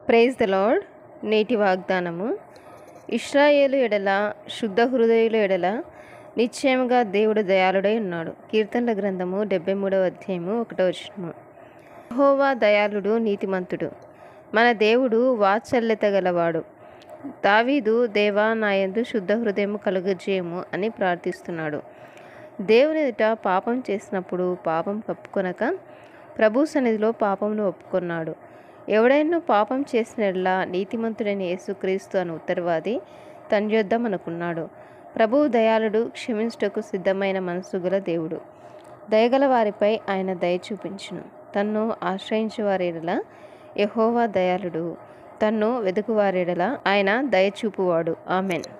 praise the lord నేటి వాగ్దానము ఇస్రాయేలు ఎడల శుద్ధ హృదయుల ఎడల నిశ్చయముగా దేవుడు దయాళుడై ఉన్నాడు కీర్తనల గ్రంథము డెబ్బై మూడవ అధ్యాయము ఒకటో వచనము యెహోవా దయాళుడు నీతిమంతుడు మన దేవుడు వాత్సల్యత గలవాడు దావీదు దేవా నాయందు శుద్ధ హృదయము కలుగజేయము అని ప్రార్థిస్తున్నాడు దేవుని ఎదుట పాపం చేసినప్పుడు పాపం కప్పుకొనక ప్రభు సన్నిధిలో పాపమును ఒప్పుకొన్నాడు ఎవడైనా పాపం చేసినట్లా నీతిమంతుడైన యేసుక్రీస్తు అని ఉత్తరవాది తన యొద్ద అనుకున్నాడు ప్రభువు దయాళుడు క్షమించుటకు సిద్ధమైన మనసు గల దేవుడు దయగల వారిపై ఆయన దయ చూపించును తన్ను ఆశ్రయించు వారేడల యహోవా దయాళుడు తన్ను వెతుకువారేడల ఆయన దయ చూపువాడు ఆమెన్